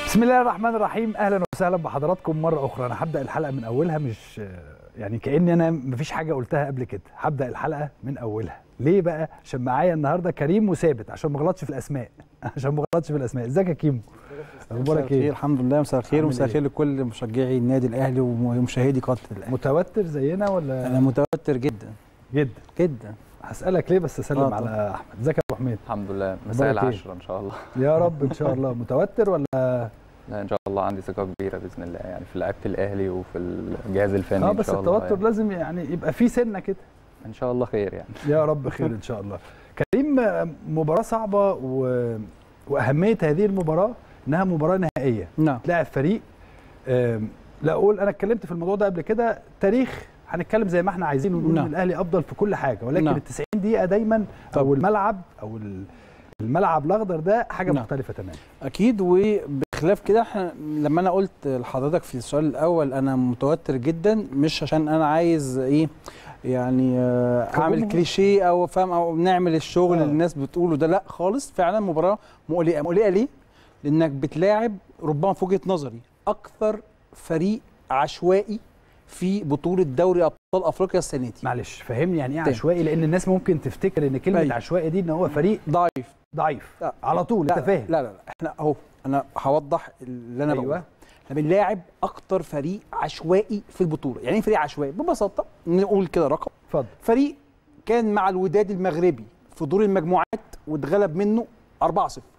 بسم الله الرحمن الرحيم اهلا وسهلا بحضراتكم مره اخرى انا هبدا الحلقه من اولها مش يعني كاني انا مفيش حاجه قلتها قبل كده هبدا الحلقه من اولها ليه بقى عشان معايا النهارده كريم وثابت عشان ما اغلطش في الاسماء عشان ما اغلطش في الاسماء ازيك يا كيمو اخبارك ايه الحمد لله مساء الخير عامل ومساء الخير لكل مشجعي النادي الاهلي ومشاهدي قناه الاهلي متوتر زينا ولا انا متوتر جدا جدا جدا هسالك ليه بس اسلم آه على احمد ازيك يا ابو حميد الحمد لله أخبارك مساء إيه؟ العشرة ان شاء الله يا رب ان شاء الله متوتر ولا لا ان شاء الله عندي ثقة كبيرة باذن الله يعني في لعيبة الاهلي وفي الجهاز الفني اه ان بس شاء الله التوتر يعني. لازم يعني يبقى فيه سنه كده ان شاء الله خير يعني يا رب خير ان شاء الله كريم مباراه صعبه و... واهميه هذه المباراه انها مباراه نهائيه نعم تلاعب فريق آم، لا اقول انا اتكلمت في الموضوع ده قبل كده تاريخ هنتكلم زي ما احنا عايزين ونقول نعم. ان الاهلي افضل في كل حاجه ولكن نعم. ال 90 دقيقه دايما او طبعا. الملعب او ال- الملعب الاخضر ده حاجه نعم. مختلفه تماما اكيد وبخلاف كده احنا لما انا قلت لحضرتك في السؤال الاول انا متوتر جدا مش عشان انا عايز ايه يعني آه، اعمل كجمهور. كليشيه او فاهم او نعمل الشغل آه. اللي الناس بتقوله ده لا خالص فعلا مباراه مقلقه مقلقه ليه؟ لانك بتلاعب ربما في وجهه نظري اكثر فريق عشوائي في بطوله دوري ابطال افريقيا السنه دي معلش فهمني يعني ايه تاني. عشوائي لان الناس ممكن تفتكر ان كلمه أيوة. عشوائي دي ان هو فريق ضعيف ضعيف لا. على طول لا انت فاهم لا لا لا احنا اهو انا هوضح اللي انا ايوه بقوله احنا بنلاعب اكتر فريق عشوائي في البطوله يعني ايه فريق عشوائي ببساطه نقول كده رقم اتفضل فريق كان مع الوداد المغربي في دور المجموعات واتغلب منه 4-0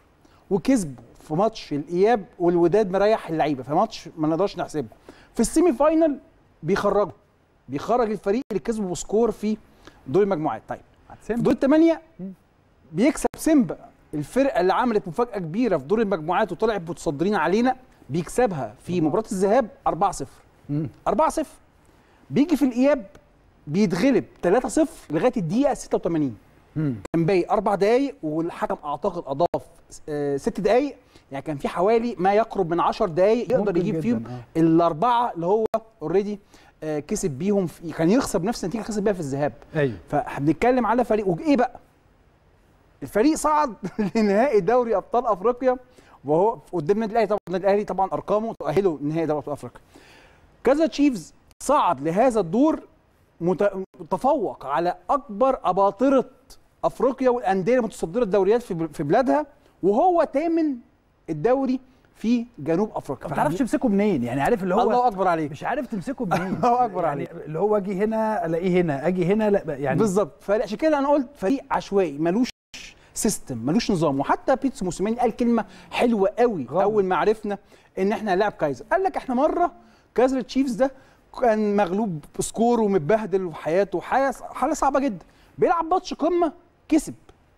وكسبوا في ماتش الاياب والوداد مريح اللعيبه فماتش ما نقدرش نحسبه في السيمي فاينل بيخرجوا بيخرج الفريق اللي كسبه بسكور في دور المجموعات طيب في هتسمع دور الثمانية بيكسب سيمبا الفرقة اللي عملت مفاجأة كبيرة في دور المجموعات وطلعت متصدرين علينا بيكسبها في مباراة الذهاب 4-0 مم. 4-0 بيجي في الإياب بيتغلب 3-0 لغاية الدقيقة 86 مم. كان باقي أربع دقايق والحكم أعتقد أضاف آه، ست دقايق يعني كان في حوالي ما يقرب من 10 دقايق يقدر ممكن يجيب جداً، فيهم آه. الأربعة اللي هو أوريدي كسب بيهم في كان يخسر بنفس النتيجة اللي خسر بيها في الذهاب ايوه فبنتكلم على فريق وايه بقى الفريق صعد لنهائي دوري ابطال افريقيا وهو قدام النادي الاهلي طبعا النادي الاهلي طبعا ارقامه تؤهله لنهائي دوري ابطال افريقيا كذا تشيفز صعد لهذا الدور مت- متفوق على اكبر اباطره افريقيا والانديه المتصدره الدوريات في في بلادها وهو ثامن الدوري في جنوب افريقيا ما تعرفش تمسكه منين يعني عارف اللي هو الله اكبر عليك مش عارف تمسكه منين الله أكبر يعني عليك. اللي هو اجي هنا الاقيه هنا اجي هنا لا يعني بالظبط فعشان كده انا قلت فريق عشوائي ملوش سيستم ملوش نظام وحتى بيتسو موسيماني قال كلمه حلوه قوي غلط. اول ما عرفنا ان احنا هنلاعب كايزر قال لك احنا مره كايزر تشيفز ده كان مغلوب بسكور ومتبهدل وحياته حاجه حاله صعبه جدا بيلعب ماتش قمه كسب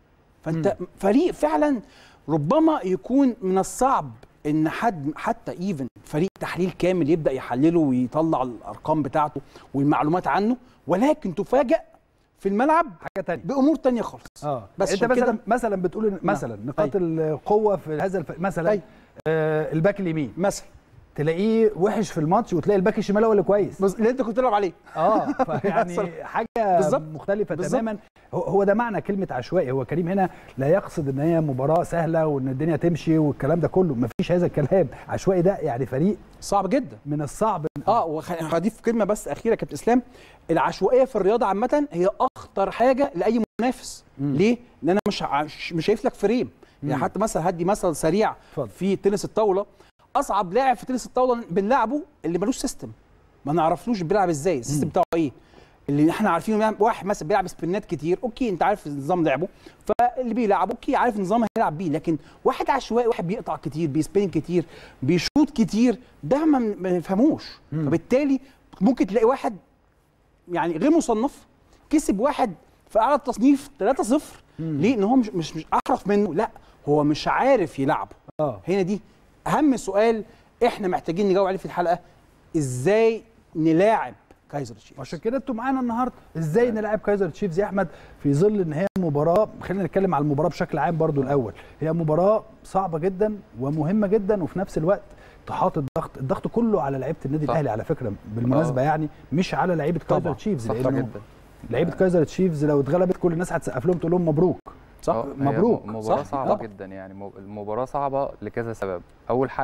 فانت فريق فعلا ربما يكون من الصعب ان حد حتى ايفن فريق تحليل كامل يبدا يحلله ويطلع الارقام بتاعته والمعلومات عنه ولكن تفاجأ في الملعب حاجه تانية بامور تانية خالص اه بس انت عشان مثلا كده- مثلا بتقول إن- مثلا نقاط القوه في هذا الف... مثلا أيوة. آه الباك اليمين مثلا تلاقيه وحش في الماتش وتلاقي الباك الشمال هو اللي كويس بس اللي انت كنت بتلعب عليه اه فيعني مثلاً. حاجه بالظبط. مختلفه بالظبط. تماما هو- هو ده معنى كلمه عشوائي هو كريم هنا لا يقصد ان هي مباراه سهله وان الدنيا تمشي والكلام ده كله مفيش هذا الكلام عشوائي ده يعني فريق صعب جدا من الصعب إن- اه وهضيف كلمه بس اخيره يا كابتن اسلام العشوائيه في الرياضه عامه هي اخطر حاجه لاي منافس مم. ليه؟ لان انا مش عش- مش شايف لك فريم يعني مم. حتى مثلا هدي مثل سريع اتفضل. في تنس الطاوله اصعب لاعب في تنس الطاوله بنلعبه اللي ملوش سيستم ما نعرفلوش بيلعب ازاي السيستم بتاعه ايه اللي احنا عارفينه يعني واحد مثلا بيلعب سبرنات كتير اوكي انت عارف نظام لعبه فاللي بيلعب اوكي عارف نظام هيلعب بيه لكن واحد عشوائي واحد بيقطع كتير بيسبين كتير بيشوط كتير ده ما ما يفهموش مم. فبالتالي ممكن تلاقي واحد يعني غير مصنف كسب واحد في اعلى التصنيف 3-0 ليه؟ ان هو مش مش مش احرف منه لا هو مش عارف يلعبه اه هنا دي اهم سؤال احنا محتاجين نجاوب عليه في الحلقه ازاي نلاعب كايزر تشيفز عشان كده انتوا معانا النهارده ازاي نلعب كايزر تشيفز يا احمد في ظل ان هي مباراه خلينا نتكلم على المباراه بشكل عام برضو الاول هي مباراه صعبه جدا ومهمه جدا وفي نفس الوقت تحاط الضغط الضغط كله على لعيبه النادي صح. الاهلي على فكره بالمناسبه آه. يعني مش على لعيبه كايزر طبعاً. تشيفز صح لانه جدا لعيبه كايزر تشيفز لو اتغلبت كل الناس هتسقف لهم تقول لهم مبروك صح آه، هي مبروك. م- مباراة صح، صعبة طبعا. جدا يعني م- المباراة صعبة لكذا سبب أول حاجة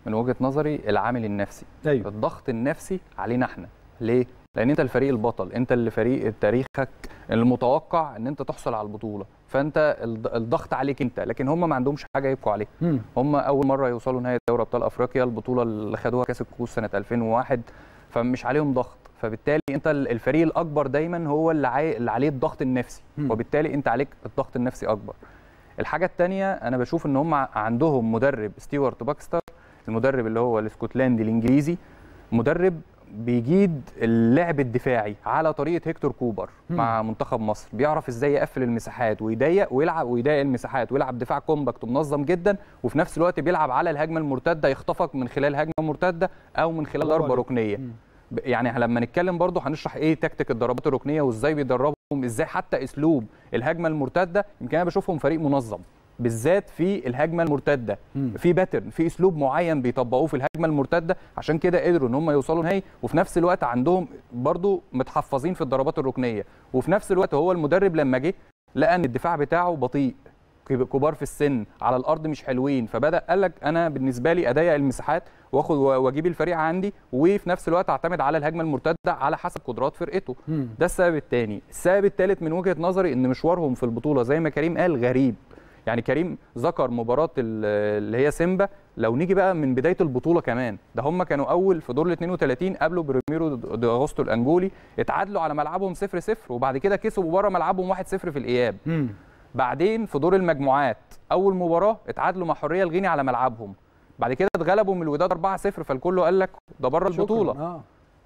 من وجهه نظري العامل النفسي ايوه الضغط النفسي علينا احنا ليه لان انت الفريق البطل انت اللي فريق تاريخك المتوقع ان انت تحصل على البطوله فانت الض- الضغط عليك انت لكن هم ما عندهمش حاجه يبقوا عليها مم. هم اول مره يوصلوا نهائي دوري ابطال افريقيا البطوله اللي خدوها كاس الكؤوس سنه 2001 فمش عليهم ضغط فبالتالي انت ال- الفريق الاكبر دايما هو اللي, عاي... اللي عليه الضغط النفسي مم. وبالتالي انت عليك الضغط النفسي اكبر الحاجه الثانيه انا بشوف ان هم عندهم مدرب ستيوارت باكستر المدرب اللي هو الاسكتلندي الانجليزي مدرب بيجيد اللعب الدفاعي على طريقه هيكتور كوبر مم. مع منتخب مصر بيعرف ازاي يقفل المساحات ويضيق ويلعب ويضايق المساحات ويلعب دفاع كومباكت ومنظم جدا وفي نفس الوقت بيلعب على الهجمه المرتده يخطفك من خلال هجمه مرتده او من خلال برافو ضربه عليك. ركنيه مم. ب- يعني لما نتكلم برضو هنشرح ايه تكتيك الضربات الركنيه وازاي بيدربهم ازاي حتى اسلوب الهجمه المرتده يمكن انا بشوفهم فريق منظم بالذات في الهجمه المرتده مم. في باترن في اسلوب معين بيطبقوه في الهجمه المرتده عشان كده قدروا ان هم يوصلوا نهائي وفي نفس الوقت عندهم برضو متحفظين في الضربات الركنيه وفي نفس الوقت هو المدرب لما جه لقى ان الدفاع بتاعه بطيء كب- كبار في السن على الارض مش حلوين فبدا قال لك انا بالنسبه لي اضيق المساحات واخد واجيب الفريق عندي وفي نفس الوقت اعتمد على الهجمه المرتده على حسب قدرات فرقته مم. ده السبب الثاني السبب الثالث من وجهه نظري ان مشوارهم في البطوله زي ما كريم قال غريب يعني كريم ذكر مباراه ال- اللي هي سيمبا لو نيجي بقى من بدايه البطوله كمان ده هم كانوا اول في دور ال 32 قابلوا بريميرو دي اغوستو الانجولي اتعادلوا على ملعبهم 0 0 وبعد كده كسبوا بره ملعبهم 1 0 في الاياب مم. بعدين في دور المجموعات اول مباراه اتعادلوا مع حريه الغيني على ملعبهم بعد كده اتغلبوا من الوداد 4 0 فالكل قال لك ده بره شكراً. البطوله اه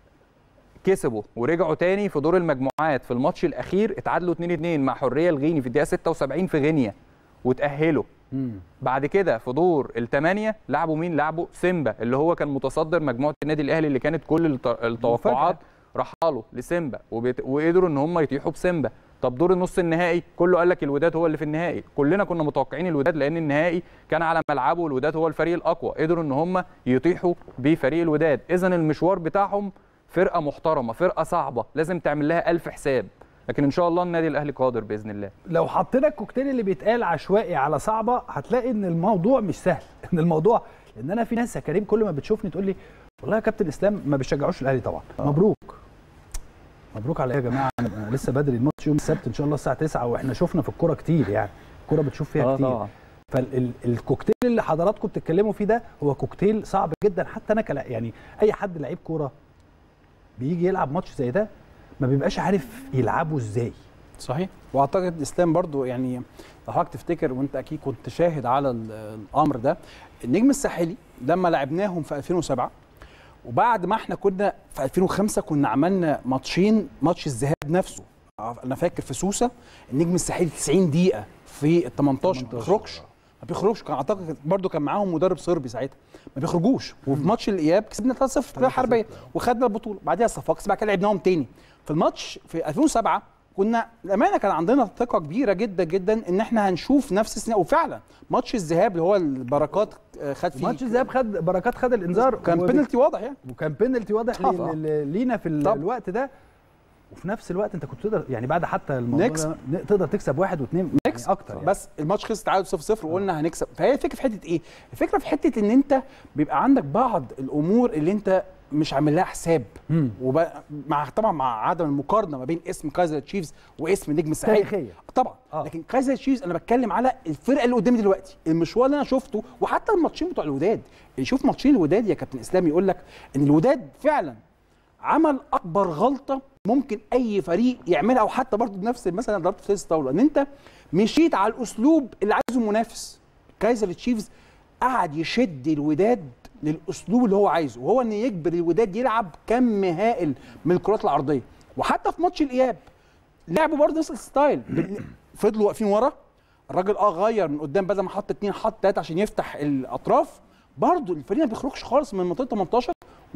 كسبوا ورجعوا تاني في دور المجموعات في الماتش الاخير اتعادلوا 2 2 مع حريه الغيني في الدقيقه 76 في غينيا وتاهلوا مم. بعد كده في دور الثمانيه لعبوا مين لعبوا سيمبا اللي هو كان متصدر مجموعه النادي الاهلي اللي كانت كل الت- التوقعات رحلوا لسيمبا وبيت... وقدروا ان هم يطيحوا بسيمبا طب دور النص النهائي كله قال لك الوداد هو اللي في النهائي كلنا كنا متوقعين الوداد لان النهائي كان على ملعبه والوداد هو الفريق الاقوى قدروا ان هم يطيحوا بفريق الوداد اذا المشوار بتاعهم فرقه محترمه فرقه صعبه لازم تعمل لها ألف حساب لكن ان شاء الله النادي الاهلي قادر باذن الله لو حطينا الكوكتيل اللي بيتقال عشوائي على صعبه هتلاقي ان الموضوع مش سهل ان الموضوع لان انا في ناس يا كريم كل ما بتشوفني تقول لي والله يا كابتن اسلام ما بيشجعوش الاهلي طبعا مبروك مبروك على ايه يا جماعه انا أنا لسه بدري الماتش يوم السبت ان شاء الله الساعه 9 واحنا شفنا في الكوره كتير يعني الكوره بتشوف فيها كتير فالكوكتيل اللي حضراتكم بتتكلموا فيه ده هو كوكتيل صعب جدا حتى انا كلا يعني اي حد لعيب كوره بيجي يلعب ماتش زي ده ما بيبقاش عارف يلعبه ازاي صحيح واعتقد اسلام برضو يعني لو حضرتك تفتكر وانت اكيد كنت شاهد على ال- الامر ده النجم الساحلي لما لعبناهم في 2007 وبعد ما احنا كنا في 2005 كنا عملنا ماتشين ماتش الذهاب نفسه انا فاكر في سوسه النجم الساحلي 90 دقيقه في ال 18 ما بيخرجش ما بيخرجش كان اعتقد برضو كان معاهم مدرب صربي ساعتها ما بيخرجوش وفي ماتش الاياب كسبنا 3-0 في حربيه وخدنا البطوله بعدها صفاقس بعد كده لعبناهم تاني في الماتش في 2007 كنا الامانه كان عندنا ثقه كبيره جدا جدا ان احنا هنشوف نفس السنه وفعلا ماتش الذهاب اللي هو البركات آه، خد فيه ماتش الذهاب خد بركات خد الانذار كان وب- بينالتي واضح يعني وكان بينالتي واضح طبعا. لي- لي- لينا في ال- طبعا. الوقت ده وفي نفس الوقت انت كنت تقدر يعني بعد حتى الموضوع نكسب. ده ن- تقدر تكسب واحد واثنين نكسب. اكتر يعني. بس الماتش خلص تعادل 0 0 وقلنا هنكسب فهي الفكره في حته ايه؟ الفكره في حته ان انت بيبقى عندك بعض الامور اللي انت مش عامل لها حساب مم. ومع طبعا مع عدم المقارنه ما بين اسم كايزر تشيفز واسم نجم الساحل تاريخيه طبعا آه. آه. لكن كايزر تشيفز انا بتكلم على الفرقه اللي قدامي دلوقتي المشوار اللي انا شفته وحتى الماتشين بتوع الوداد اللي يشوف ماتشين الوداد يا كابتن اسلام يقول لك ان الوداد فعلا عمل اكبر غلطه ممكن اي فريق يعملها او حتى برضه بنفس المثل اللي ضربت في تنس الطاوله ان انت مشيت على الاسلوب اللي عايزه المنافس كايزر تشيفز قعد يشد الوداد للاسلوب اللي هو عايزه وهو ان يجبر الوداد يلعب كم هائل من الكرات العرضيه وحتى في ماتش الاياب لعبوا برضه نفس الستايل بال- فضلوا واقفين ورا الراجل اه غير من قدام بدل ما حط اتنين حط تلاته عشان يفتح الاطراف برضه الفريق ما بيخرجش خالص من منطقه 18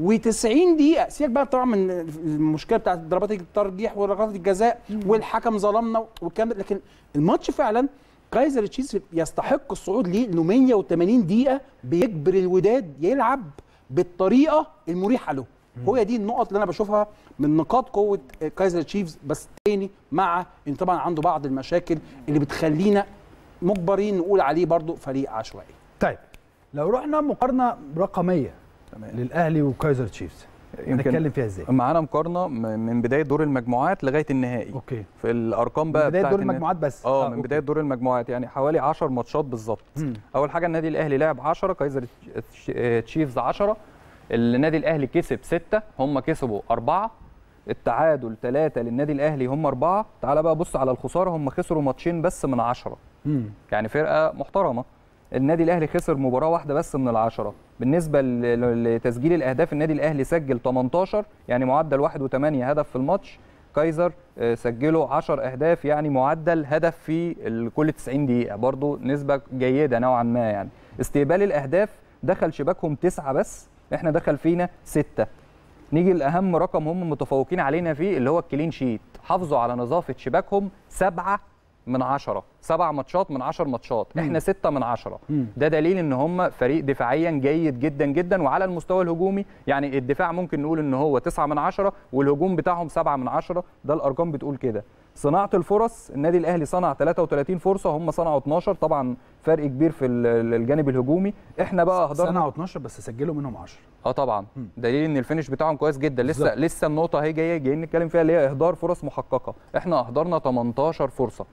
و90 دقيقه سيبك بقى طبعا من المشكله بتاعت ضربات الترجيح وركلات الجزاء والحكم ظلمنا والكلام ده لكن الماتش فعلا كايزر تشيفز يستحق الصعود ليه انه 180 دقيقه بيجبر الوداد يلعب بالطريقه المريحه له هو دي النقط اللي انا بشوفها من نقاط قوه كايزر تشيفز بس تاني مع ان طبعا عنده بعض المشاكل اللي بتخلينا مجبرين نقول عليه برضو فريق عشوائي طيب لو رحنا مقارنه رقميه تمام للاهلي وكايزر تشيفز هنتكلم فيها ازاي معانا مقارنه م- من بدايه دور المجموعات لغايه النهائي اوكي في الارقام من بقى بدايه بتاعت دور النادي. المجموعات بس اه من أوكي. بدايه دور المجموعات يعني حوالي 10 ماتشات بالظبط مم. اول حاجه النادي الاهلي لعب 10 كايزر تش- آه، تشيفز 10 النادي الاهلي كسب 6 هم كسبوا 4 التعادل 3 للنادي الاهلي هم 4 تعال بقى بص على الخساره هم خسروا ماتشين بس من 10 مم. يعني فرقه محترمه النادي الاهلي خسر مباراه واحده بس من العشره بالنسبه ل- ل- لتسجيل الاهداف النادي الاهلي سجل 18 يعني معدل 1.8 هدف في الماتش كايزر آه، سجلوا 10 اهداف يعني معدل هدف في ال- كل 90 دقيقه برضو نسبه جيده نوعا ما يعني استقبال الاهداف دخل شباكهم تسعة بس احنا دخل فينا ستة نيجي لاهم رقم هم متفوقين علينا فيه اللي هو الكلين شيت حافظوا على نظافه شباكهم سبعة من عشرة سبع ماتشات من عشر ماتشات احنا ستة من عشرة مم. ده دليل ان هم فريق دفاعيا جيد جدا جدا وعلى المستوى الهجومي يعني الدفاع ممكن نقول ان هو تسعة من عشرة والهجوم بتاعهم سبعة من عشرة ده الارقام بتقول كده صناعه الفرص النادي الاهلي صنع 33 فرصه هم صنعوا 12 طبعا فرق كبير في ال- الجانب الهجومي احنا بقى اهدرنا صنعوا 12 بس سجلوا منهم 10 اه طبعا مم. دليل ان الفينش بتاعهم كويس جدا لسه بالظبط. لسه النقطه اهي جايه جايين نتكلم فيها اللي هي اهدار فرص محققه احنا اهدرنا 18 فرصه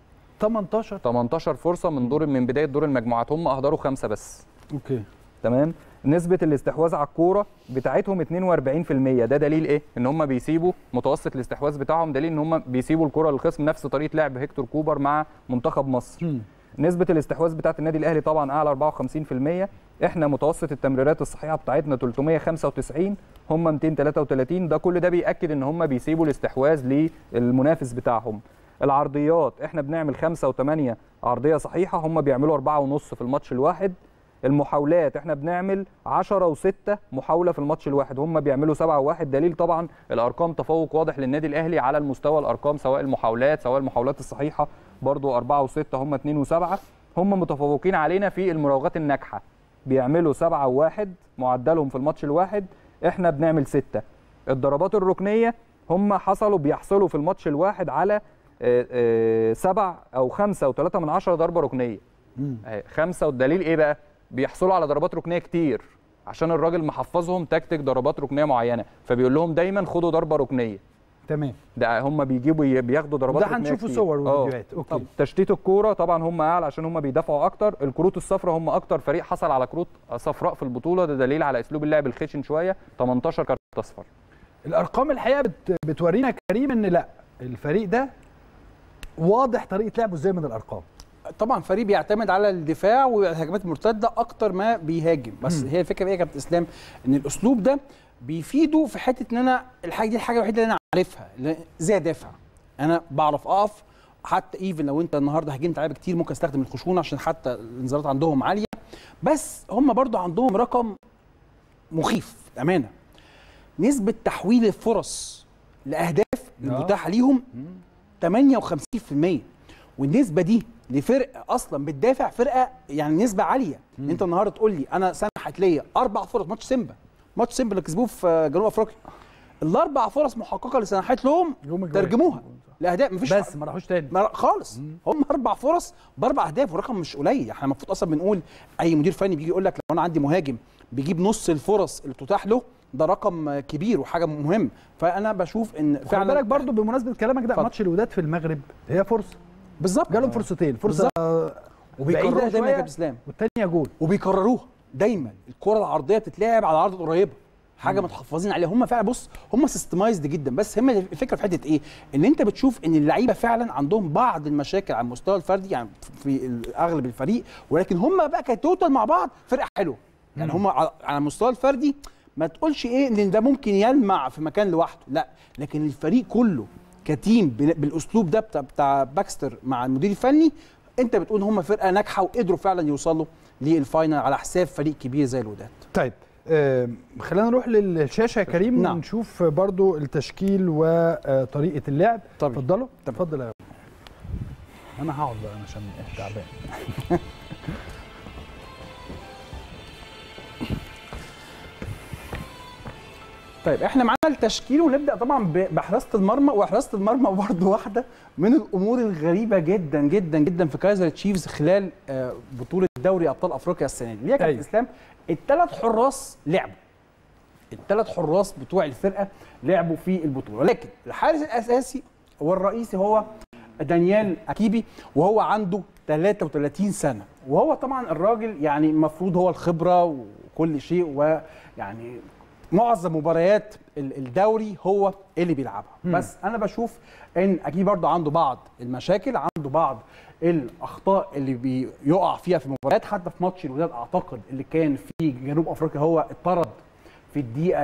18 18 فرصه من دور من بدايه دور المجموعات هم اهدروا خمسه بس اوكي تمام نسبة الاستحواذ على الكورة بتاعتهم 42% ده دليل ايه؟ ان هم بيسيبوا متوسط الاستحواذ بتاعهم دليل ان هم بيسيبوا الكرة للخصم نفس طريقة لعب هيكتور كوبر مع منتخب مصر. مم. نسبة الاستحواذ بتاعت النادي الاهلي طبعا اعلى 54% احنا متوسط التمريرات الصحيحة بتاعتنا 395 هم 233 ده كل ده بيأكد ان هم بيسيبوا الاستحواذ للمنافس بتاعهم. العرضيات احنا بنعمل 5 و8 عرضية صحيحة هم بيعملوا 4 ونص في الماتش الواحد المحاولات احنا بنعمل 10 و6 محاوله في الماتش الواحد هم بيعملوا 7 و1 دليل طبعا الارقام تفوق واضح للنادي الاهلي على المستوى الارقام سواء المحاولات سواء المحاولات الصحيحه برضو 4 و6 هم 2 و7 هم متفوقين علينا في المراوغات الناجحه بيعملوا 7 و1 معدلهم في الماتش الواحد احنا بنعمل 6 الضربات الركنيه هم حصلوا بيحصلوا في الماتش الواحد على 7 او 5 و3 من 10 ضربه ركنيه مم. اهي خمسه والدليل ايه بقى؟ بيحصلوا على ضربات ركنيه كتير عشان الراجل محفظهم تكتيك ضربات ركنيه معينه فبيقول لهم دايما خدوا ضربه ركنيه تمام ده هم بيجيبوا بياخدوا ضربات وده ركنيه هنشوفه كتير. صور آه. وفيديوهات اوكي طب تشتيت الكوره طبعا هم اعلى عشان هم بيدافعوا اكتر الكروت الصفراء هم اكتر فريق حصل على كروت صفراء في البطوله ده دليل على اسلوب اللعب الخشن شويه 18 كارت اصفر الارقام الحقيقه بت... بتورينا كريم ان لا الفريق ده واضح طريقه لعبه ازاي من الارقام طبعا فريق بيعتمد على الدفاع والهجمات المرتده اكتر ما بيهاجم بس مم. هي الفكره ايه يا كابتن اسلام ان الاسلوب ده بيفيده في حته ان انا الحاجه دي الحاجه الوحيده اللي انا عارفها اللي ازاي ادافع انا بعرف اقف حتى ايفن لو انت النهارده هاجمت عليا كتير ممكن استخدم الخشونه عشان حتى الانذارات عندهم عاليه بس هم برضو عندهم رقم مخيف امانه نسبه تحويل الفرص لاهداف المتاحه ليهم 58% والنسبه دي لفرقه اصلا بتدافع فرقه يعني نسبه عاليه مم. انت النهارده تقول لي انا سنحت ليا اربع فرص ماتش سيمبا ماتش سيمبا اللي كسبوه في جنوب افريقيا الاربع فرص محققه اللي سنحت لهم جم الجوال. ترجموها لاهداف مفيش بس ما راحوش تاني ما خالص هم اربع فرص باربع اهداف ورقم مش قليل احنا المفروض اصلا بنقول اي مدير فني بيجي يقول لك لو انا عندي مهاجم بيجيب نص الفرص اللي بتتاح له ده رقم كبير وحاجه مهم فانا بشوف ان خلي فعلا بالك برضو بمناسبه كلامك ده اتفضل. ماتش الوداد في المغرب هي فرصه بالظبط جالهم فرصتين فرصه وبيكرروها بعيدة دايما يا شوية كابتن اسلام والتانيه جول وبيكرروها دايما الكره العرضيه بتتلعب على العرض القريبه حاجه متحفظين عليها هم فعلا بص هم سيستمايزد جدا بس هم الفكره في حته ايه ان انت بتشوف ان اللعيبه فعلا عندهم بعض المشاكل على المستوى الفردي يعني في اغلب الفريق ولكن هم بقى كتوتال مع بعض فرقه حلوه يعني هم على على المستوى الفردي ما تقولش ايه ان ده ممكن يلمع في مكان لوحده لا لكن الفريق كله كتيم بال- بالاسلوب ده بتاع, بتاع باكستر مع المدير الفني انت بتقول هم فرقه ناجحه وقدروا فعلا يوصلوا للفاينل على حساب فريق كبير زي الوداد طيب آه خلينا نروح للشاشه يا كريم نعم. ونشوف برضو التشكيل وطريقه اللعب طبعا. اتفضلوا تمام. اتفضل يا انا هقعد بقى عشان تعبان طيب احنا معانا التشكيل ونبدا طبعا ب- بحراسه المرمى وحراسه المرمى برضه واحده من الامور الغريبه جدا جدا جدا في كايزر تشيفز خلال آه، بطوله دوري ابطال افريقيا السنه دي اللي هي كانت أيوة. اسلام الثلاث حراس لعبوا الثلاث حراس بتوع الفرقه لعبوا في البطوله ولكن الحارس الاساسي والرئيسي هو دانيال اكيبي وهو عنده 33 سنه وهو طبعا الراجل يعني المفروض هو الخبره وكل شيء ويعني معظم مباريات ال- الدوري هو اللي بيلعبها بس انا بشوف ان اكيد برضه عنده بعض المشاكل عنده بعض الاخطاء اللي بيقع فيها في المباريات حتى في ماتش الوداد اعتقد اللي كان في جنوب افريقيا هو اتطرد في الدقيقه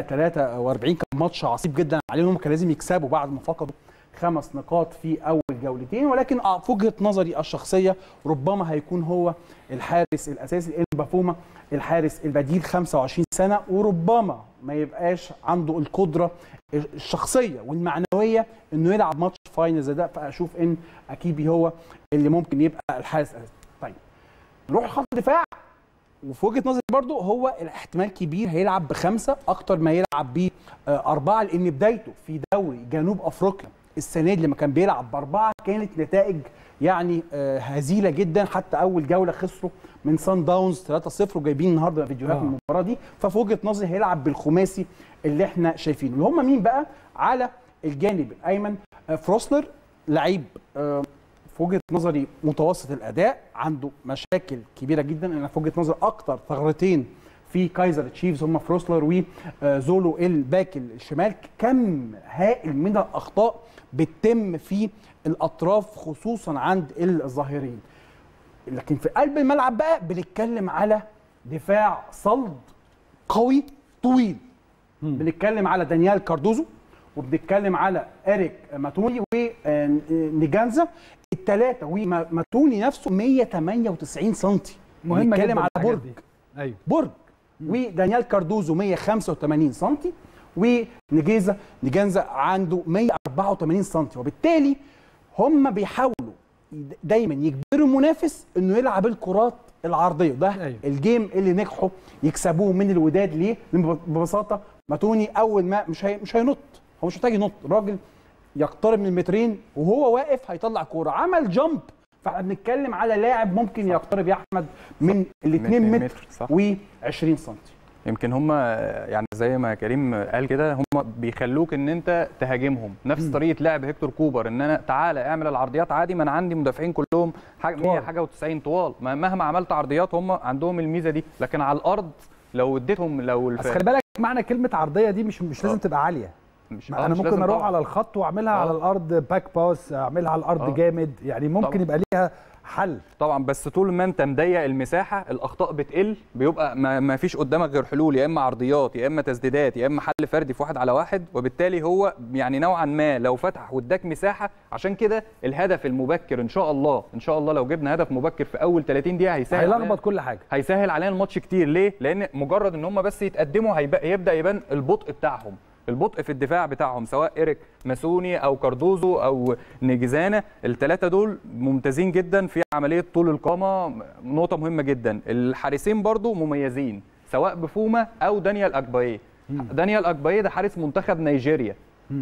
43 كان ماتش عصيب جدا عليهم هم كان لازم يكسبوا بعد ما فقدوا خمس نقاط في اول جولتين ولكن آه، في وجهه نظري الشخصيه ربما هيكون هو الحارس الاساسي لان بافوما الحارس البديل 25 سنه وربما ما يبقاش عنده القدره الشخصيه والمعنويه انه يلعب ماتش فاينل زي ده فاشوف ان اكيبي هو اللي ممكن يبقى الحارس الاساسي طيب نروح لخط الدفاع وفي وجهه نظري برضو هو الاحتمال كبير هيلعب بخمسه اكتر ما يلعب باربعه لان بدايته في دوري جنوب افريقيا السنه دي لما كان بيلعب باربعه كانت نتائج يعني آه، هزيله جدا حتى اول جوله خسروا من سان داونز 3-0 وجايبين النهارده فيديوهات آه. من المباراه دي ففي وجهه نظري هيلعب بالخماسي اللي احنا شايفينه اللي هم مين بقى على الجانب الايمن آه، فروسلر لعيب آه، في وجهه نظري متوسط الاداء عنده مشاكل كبيره جدا انا في وجهه نظري اكتر ثغرتين في كايزر تشيفز هم فروسلر وزولو الباك الشمال كم هائل من الاخطاء بتتم في الاطراف خصوصا عند الظاهرين لكن في قلب الملعب بقى بنتكلم على دفاع صلد قوي طويل بنتكلم على دانيال كاردوزو وبنتكلم على اريك ماتوني ونيجانزا الثلاثه وماتوني نفسه 198 سم مهمه بنتكلم جدا على الحاجات برج دي. ايوه برج ودانيال كاردوزو 185 سم ونجيزا نيجانزا عنده 184 سم وبالتالي هم بيحاولوا دايما يجبروا المنافس انه يلعب الكرات العرضيه ده أيوة. الجيم اللي نجحوا يكسبوه من الوداد ليه؟ لان ببساطه ماتوني اول ما مش هي مش هينط هو مش محتاج ينط الراجل يقترب من المترين وهو واقف هيطلع كوره عمل جامب فاحنا بنتكلم على لاعب ممكن يقترب يا احمد من ال 2 2 متر متر، صح. و20 سم يمكن هم يعني زي ما كريم قال كده هم بيخلوك ان انت تهاجمهم نفس طريقه لعب هيكتور كوبر ان انا تعالى اعمل العرضيات عادي ما انا عندي مدافعين كلهم حاجه 100 طوال. حاجه و90 طوال ما- مهما عملت عرضيات هم عندهم الميزه دي لكن على الارض لو اديتهم لو بس الف... خلي بالك معنى كلمه عرضيه دي مش مش لازم آه. تبقى عاليه مش ما آه، انا مش ممكن لازم اروح طبعاً. على الخط واعملها آه. على الارض باك باس اعملها على الارض آه. جامد يعني ممكن طبعاً. يبقى ليها حل طبعا بس طول ما انت مضيق المساحه الاخطاء بتقل بيبقى ما, ما فيش قدامك غير حلول يا اما عرضيات يا اما تسديدات يا اما حل فردي في واحد على واحد وبالتالي هو يعني نوعا ما لو فتح واداك مساحه عشان كده الهدف المبكر ان شاء الله ان شاء الله لو جبنا هدف مبكر في اول 30 دقيقه هيسهل علينا- هيلخبط كل حاجه هيسهل علينا الماتش كتير ليه؟ لان مجرد ان هم بس يتقدموا هيبقى يبدا يبان البطء بتاعهم البطء في الدفاع بتاعهم سواء ايريك ماسوني او كاردوزو او نيجيزانا الثلاثه دول ممتازين جدا في عمليه طول القامه نقطه مهمه جدا الحارسين برضو مميزين سواء بفوما او دانيال اكبايه دانيال اكبايه ده حارس منتخب نيجيريا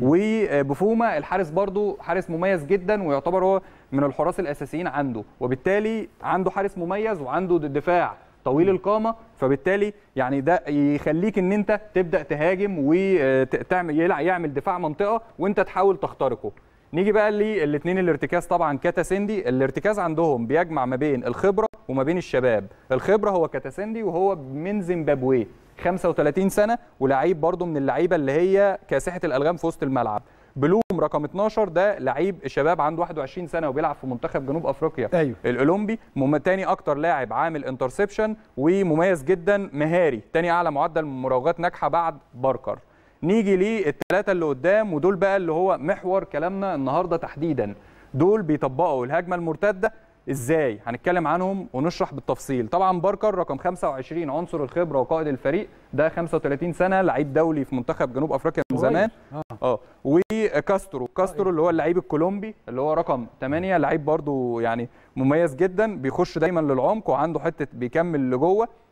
وبفوما الحارس برضو حارس مميز جدا ويعتبر هو من الحراس الاساسيين عنده وبالتالي عنده حارس مميز وعنده دفاع طويل القامه فبالتالي يعني ده يخليك ان انت تبدا تهاجم وتعمل يعمل دفاع منطقه وانت تحاول تخترقه نيجي بقى للاثنين الارتكاز طبعا كاتاسيندي الارتكاز عندهم بيجمع ما بين الخبره وما بين الشباب الخبره هو كاتاسيندي وهو من زيمبابوي 35 سنه ولعيب برضه من اللعيبه اللي هي كاسحه الالغام في وسط الملعب بلوم رقم 12 ده لعيب شباب عنده 21 سنه وبيلعب في منتخب جنوب افريقيا أيوه. الاولمبي مم- تاني اكتر لاعب عامل انترسبشن ومميز جدا مهاري تاني اعلى معدل مراوغات ناجحه بعد باركر نيجي للثلاثه اللي قدام ودول بقى اللي هو محور كلامنا النهارده تحديدا دول بيطبقوا الهجمه المرتده ازاي هنتكلم عنهم ونشرح بالتفصيل طبعا باركر رقم 25 عنصر الخبره وقائد الفريق ده 35 سنه لعيب دولي في منتخب جنوب افريقيا من زمان آه. اه وكاسترو كاسترو اللي هو اللعيب الكولومبي اللي هو رقم 8 لعيب برضو يعني مميز جدا بيخش دايما للعمق وعنده حته بيكمل لجوه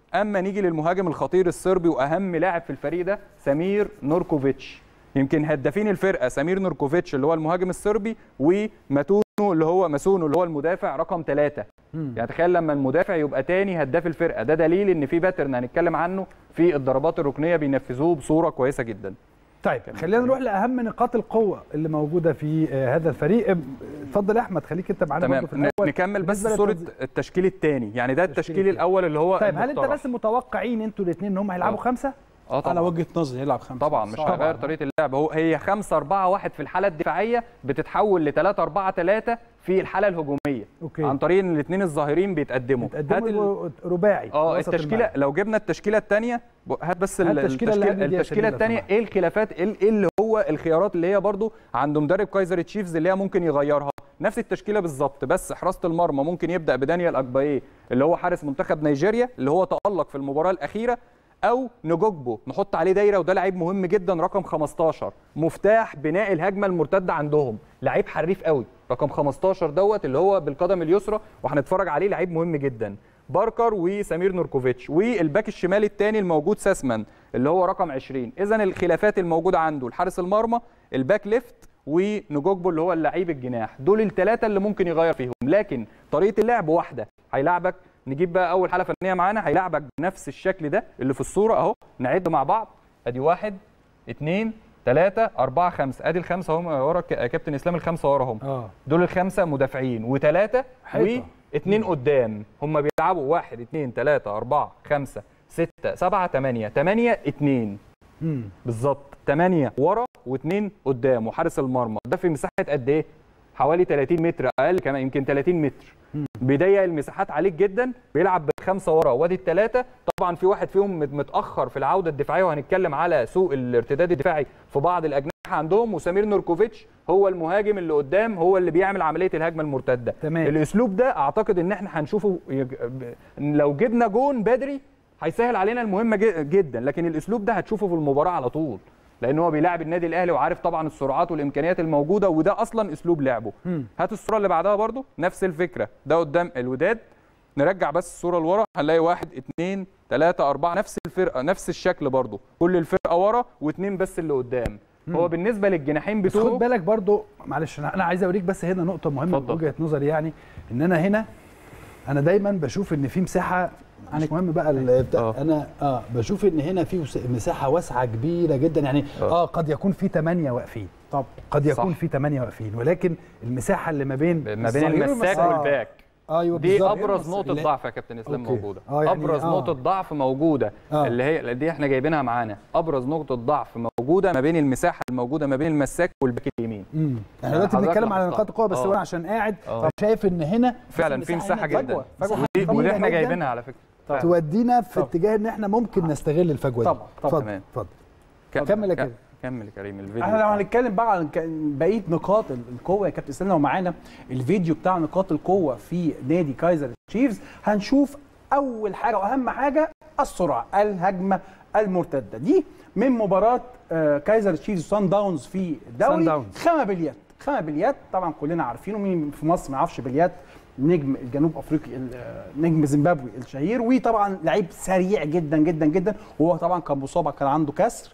اما نيجي للمهاجم الخطير الصربي واهم لاعب في الفريق ده سمير نوركوفيتش يمكن هدافين الفرقه سمير نوركوفيتش اللي هو المهاجم الصربي وماتونو اللي هو ماسونو اللي هو المدافع رقم ثلاثة يعني تخيل لما المدافع يبقى تاني هداف الفرقه ده دليل ان في باترن هنتكلم عنه في الضربات الركنيه بينفذوه بصوره كويسه جدا طيب خلينا نروح لاهم نقاط القوه اللي موجوده في آه، هذا الفريق اتفضل يا احمد خليك انت معانا تمام برضه في الاول نكمل بس بالنسبة صوره للتنظيم. التشكيل الثاني يعني ده التشكيل التشكيل التاني. الاول اللي هو طيب هل انت المقترح. بس متوقعين انتوا الاثنين ان هم هيلعبوا آه. خمسه اه على طبعا وجهه نظري يلعب خمسه طبعا مش صعب. هيغير طريقه اللعب هو هي 5 4 1 في الحاله الدفاعيه بتتحول ل 3 4 3 في الحاله الهجوميه أوكي. عن طريق ان الاثنين الظاهرين بيتقدموا هات ال- تقدموا رباعي اه وسط التشكيله الملعب. لو جبنا التشكيله الثانيه هات بس هات ال- التشكيلة اللي التشكيله قبل دي يا التشكيله سمير لو الثانيه سمحت. ايه الخلافات ايه إيه اللي هو الخيارات اللي هي برضو عند مدرب كايزر تشيفز اللي هي ممكن يغيرها نفس التشكيله بالظبط بس حراسه المرمى ممكن يبدا بدانيال اجبايه اللي هو حارس منتخب نيجيريا اللي هو تالق في المباراه الاخيره او نجوجبو نحط عليه دايره وده لعيب مهم جدا رقم 15 مفتاح بناء الهجمه المرتده عندهم لعيب حريف قوي رقم 15 دوت اللي هو بالقدم اليسرى وهنتفرج عليه لعيب مهم جدا باركر وسمير نوركوفيتش والباك الشمالي الثاني الموجود ساسمان اللي هو رقم 20 اذا الخلافات الموجوده عنده الحارس المرمى الباك ليفت ونجوجبو اللي هو اللعيب الجناح دول الثلاثه اللي ممكن يغير فيهم لكن طريقه اللعب واحده هيلعبك نجيب بقى اول حاله فنيه معانا هيلعبك بنفس الشكل ده اللي في الصوره اهو نعد مع بعض ادي واحد اثنين ثلاثة أربعة خمسة أدي الخمسة هم ورا ك- كابتن إسلام الخمسة وراهم اه دول الخمسة مدافعين وثلاثة حيطة. واثنين قدام هم بيلعبوا واحد اثنين ثلاثة أربعة خمسة ستة سبعة ثمانية ثمانية اثنين امم بالظبط ثمانية ورا واثنين قدام وحارس المرمى ده في مساحة قد إيه؟ حوالي 30 متر أقل كمان يمكن 30 متر بيضيق المساحات عليك جدا بيلعب بالخمسه ورا وادي الثلاثه طبعا في واحد فيهم مت- متاخر في العوده الدفاعيه وهنتكلم على سوء الارتداد الدفاعي في بعض الاجنحه عندهم وسمير نوركوفيتش هو المهاجم اللي قدام هو اللي بيعمل عمليه الهجمه المرتده تمام. الاسلوب ده اعتقد ان احنا هنشوفه يج- ب- لو جبنا جون بدري هيسهل علينا المهمه ج- جدا لكن الاسلوب ده هتشوفه في المباراه على طول لان هو بيلاعب النادي الاهلي وعارف طبعا السرعات والامكانيات الموجوده وده اصلا اسلوب لعبه مم. هات الصوره اللي بعدها برضو نفس الفكره ده قدام الوداد نرجع بس الصوره لورا هنلاقي واحد اتنين تلاته اربعه نفس الفرقه نفس الشكل برضو كل الفرقه ورا واتنين بس اللي قدام هو بالنسبه للجناحين بس خد بتوعه بالك برضو معلش انا أنا عايز اوريك بس هنا نقطه مهمه من اتفضل. وجهه نظري يعني ان انا هنا انا دايما بشوف ان في مساحه مش مهم بقى ال- بتاع آه. انا اه بشوف ان هنا في وس- مساحه واسعه كبيره جدا يعني اه, قد يكون في ثمانيه واقفين طب قد يكون صح. في ثمانيه واقفين ولكن المساحه اللي ما بين ما بين الظهير المساك والمساك- والباك ايوه دي بالظبط. ابرز نقطه لا- ضعف يا كابتن اسلام أوكي. موجوده آه يعني ابرز آه. نقطه ضعف موجوده آه. اللي هي دي احنا جايبينها معانا ابرز نقطه ضعف موجوده ما بين المساحه الموجوده ما بين المساك والباك اليمين امم احنا دلوقتي حضرتك بنتكلم على لاحظتها. نقاط القوه بس آه. هو أنا عشان قاعد آه. شايف ان هنا فعلا في مساحه هنا جدا فجوة، فجوة ودي- كبيرة ودي احنا جداً. جايبينها على فكره فعلا. تودينا في طبعا. اتجاه ان احنا ممكن نستغل الفجوه دي طبعا، طبعا. اتفضل تمام. اتفضل ك- كمل يا ك- كريم. كمل يا كريم الفيديو احنا لو هنتكلم بقى عن ك- بقيه نقاط ال- القوه يا كابتن اسلام لو معانا الفيديو بتاع نقاط القوه في نادي كايزر تشيفز هنشوف اول حاجه واهم حاجه السرعه الهجمه المرتده دي من مباراه آه، كايزر تشيفز وسان داونز في سان الدوري داونز. خمسه بليات خمسه بليات طبعا كلنا عارفينه مين في مصر ما يعرفش بليات نجم الجنوب افريقي ال- آه، نجم زيمبابوي الشهير وطبعا لعيب سريع جدا جدا جدا وهو طبعا كان مصاب كان عنده كسر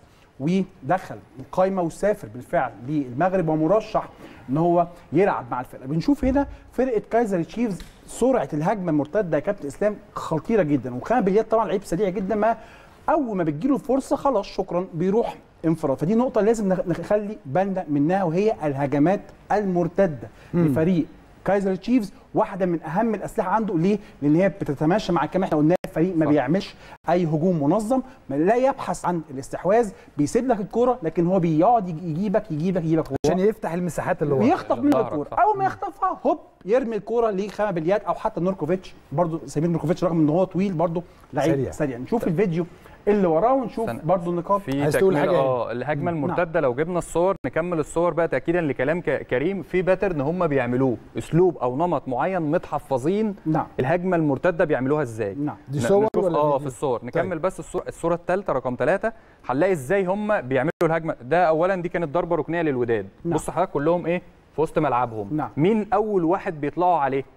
ودخل القايمه وسافر بالفعل للمغرب ومرشح ان هو يلعب مع الفرقه بنشوف هنا فرقه كايزر تشيفز سرعه الهجمه المرتده يا كابتن اسلام خطيره جدا وخان بليات طبعا لعيب سريع جدا ما اول ما بتجيله الفرصه خلاص شكرا بيروح انفراد فدي نقطه لازم نخ- نخلي بالنا منها وهي الهجمات المرتده لفريق كايزر تشيفز واحده من اهم الاسلحه عنده ليه؟ لان هي بتتماشى مع كما احنا قلنا فريق ما صح. بيعملش اي هجوم منظم ما لا يبحث عن الاستحواذ بيسيب لك الكوره لكن هو بيقعد يجي- يجيبك يجيبك يجيبك هو عشان يفتح المساحات اللي ورا ويخطف منه ظهرك الكوره صح. اول ما يخطفها هوب يرمي الكوره لخامة بليات او حتى نوركوفيتش برضو سمير نوركوفيتش رغم ان هو طويل برضو لعيب سريع. سريع, سريع. نشوف الفيديو اللي وراه ونشوف استنى. برضو النقاط في عايز تقول تكمله حاجة اه الهجمه المرتده لو جبنا الصور نكمل الصور بقى تاكيدا لكلام ك- كريم في باترن هم بيعملوه اسلوب او نمط معين متحفظين نعم الهجمه المرتده بيعملوها ازاي نعم دي ن- صور نشوف ولا اه فيديو؟ في الصور نكمل بس الصوره الصوره الثالثه رقم ثلاثة هنلاقي ازاي هم بيعملوا الهجمه ده اولا دي كانت ضربه ركنيه للوداد نعم. بص حضرتك كلهم ايه في وسط ملعبهم نعم. مين اول واحد بيطلعوا عليه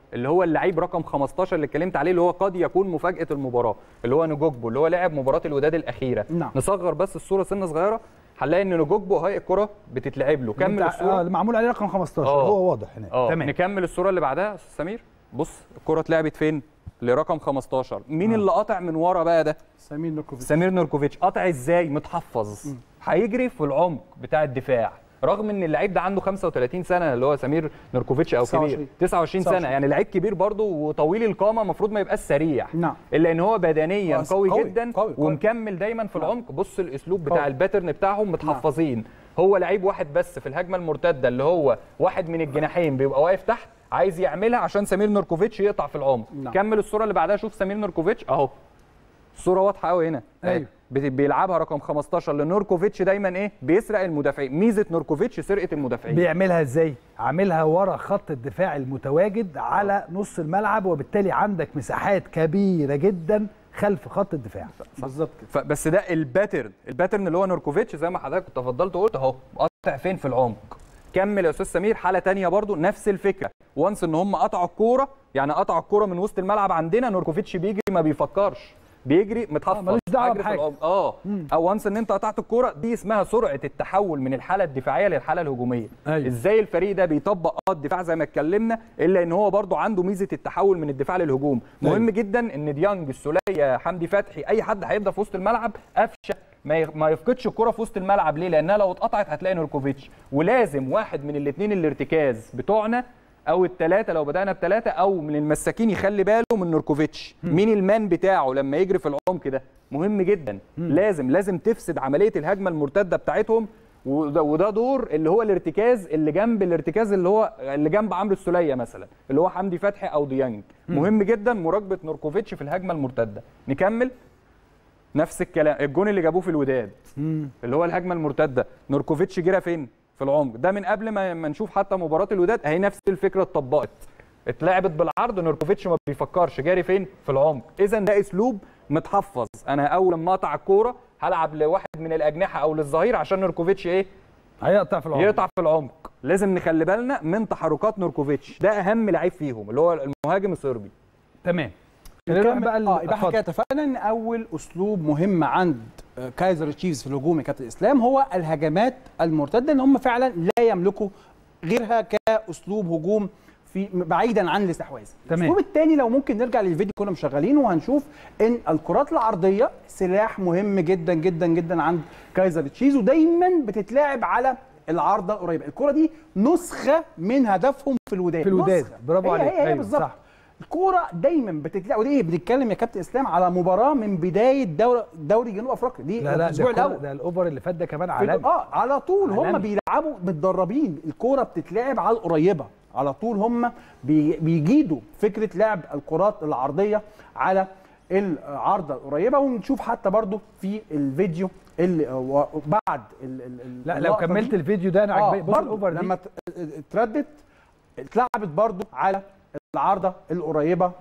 اللي هو اللعيب رقم 15 اللي اتكلمت عليه اللي هو قد يكون مفاجاه المباراه اللي هو نجوجبو اللي هو لعب مباراه الوداد الاخيره نعم. نصغر بس الصوره سنه صغيره هنلاقي ان نجوجبو هاي الكره بتتلعب له كمل اه الصوره اللي معمول عليه رقم 15 آه. هو واضح هنا اه تمام نكمل الصوره اللي بعدها يا استاذ سمير بص الكره اتلعبت فين لرقم 15 مين اللي قاطع من ورا بقى ده سمير نوكوفيتش سمير نوركوفيتش قطع ازاي متحفظ هيجري في العمق بتاع الدفاع رغم ان اللعيب ده عنده 35 سنه اللي هو سمير نوركوفيتش او 29. كبير 29 سنه 29. يعني لعيب كبير برضه وطويل القامه المفروض ما يبقاش سريع نعم. الا ان هو بدنيا آه، قوي, قوي، جدا قوي، قوي. ومكمل دايما في العمق بص الاسلوب بتاع قوي. الباترن بتاعهم متحفظين هو لعيب واحد بس في الهجمه المرتده اللي هو واحد من الجناحين بيبقى واقف تحت عايز يعملها عشان سمير نوركوفيتش يقطع في العمق نعم. كمل الصوره اللي بعدها شوف سمير نوركوفيتش اهو الصوره واضحه قوي هنا أيوة. بي- بيلعبها رقم 15 لنوركوفيتش دايما ايه بيسرق المدافعين ميزه نوركوفيتش سرقه المدافعين بيعملها ازاي عاملها ورا خط الدفاع المتواجد على نص الملعب وبالتالي عندك مساحات كبيره جدا خلف خط الدفاع بالظبط كده فبس ده الباترن الباترن اللي هو نوركوفيتش زي ما حضرتك تفضلت وقلت اهو قطع فين في العمق كمل يا استاذ سمير حاله تانية برضو نفس الفكره وانس ان هم قطعوا الكوره يعني قطعوا الكوره من وسط الملعب عندنا نوركوفيتش بيجري ما بيفكرش بيجري متحفظ ملوش دعوة هجري في بحاجة. العمق. اه او وانس ان انت قطعت الكوره دي اسمها سرعه التحول من الحاله الدفاعيه للحاله الهجوميه أيوة. ازاي الفريق ده بيطبق اه الدفاع زي ما اتكلمنا الا ان هو برضو عنده ميزه التحول من الدفاع للهجوم مهم أيوة. جدا ان ديانج السوليه حمدي فتحي اي حد هيبدا في وسط الملعب قفشه ما ي- ما يفقدش الكره في وسط الملعب ليه لانها لو اتقطعت هتلاقي نوركوفيتش ولازم واحد من الاثنين الارتكاز بتوعنا او الثلاثه لو بدانا بثلاثه او من المساكين يخلي باله من نوركوفيتش مين المان بتاعه لما يجري في العمق ده مهم جدا لازم لازم تفسد عمليه الهجمه المرتده بتاعتهم وده, وده دور اللي هو الارتكاز اللي جنب الارتكاز اللي هو اللي جنب عمرو السوليه مثلا اللي هو حمدي فتحي او ديانج مهم جدا مراقبه نوركوفيتش في الهجمه المرتده نكمل نفس الكلام الجون اللي جابوه في الوداد اللي هو الهجمه المرتده نوركوفيتش جرى فين في العمق ده من قبل ما ما نشوف حتى مباراه الوداد اهي نفس الفكره اتطبقت اتلعبت بالعرض نوركوفيتش ما بيفكرش جاري فين في العمق اذا ده اسلوب متحفظ انا اول ما اقطع الكوره هلعب لواحد من الاجنحه او للظهير عشان نوركوفيتش ايه هيقطع في العمر يقطع في العمق لازم نخلي بالنا من تحركات نوركوفيتش ده اهم لعيب فيهم اللي هو المهاجم الصربي تمام خلينا نروح بقى اه يبقى احنا اتفضل. كده اتفقنا ان اول اسلوب مهم عند آه، كايزر تشيفز في الهجوم يا كابتن اسلام هو الهجمات المرتده ان هم فعلا لا يملكوا غيرها كاسلوب هجوم في بعيدا عن الاستحواذ تمام. الاسلوب الثاني لو ممكن نرجع للفيديو كنا مشغلينه وهنشوف ان الكرات العرضيه سلاح مهم جدا جدا جدا عند كايزر تشيز ودايما بتتلعب على العارضه القريبه الكره دي نسخه من هدفهم في الوداد في الوداد نسخة. برافو هي عليك هي, هي أيوة، بالظبط صح. الكوره دايما بتتلعب ودي بنتكلم يا كابتن اسلام على مباراه من بدايه دوري دوري جنوب افريقيا دي لا لا الاسبوع ده, الاول الكرة- ده الاوفر اللي فات ده كمان في- عالمي اه على طول هم عالمي. بيلعبوا متدربين الكوره بتتلعب على القريبه على طول هم بي- بيجيدوا فكره لعب الكرات العرضيه على العارضه القريبه ونشوف حتى برضو في الفيديو اللي آه، بعد ال- ال- ال- لا لو اللقطة كملت دي. الفيديو ده انا اه عجباني بص برضو الاوفر دي لما ت- اتردت اتلعبت برضو على العارضه القريبه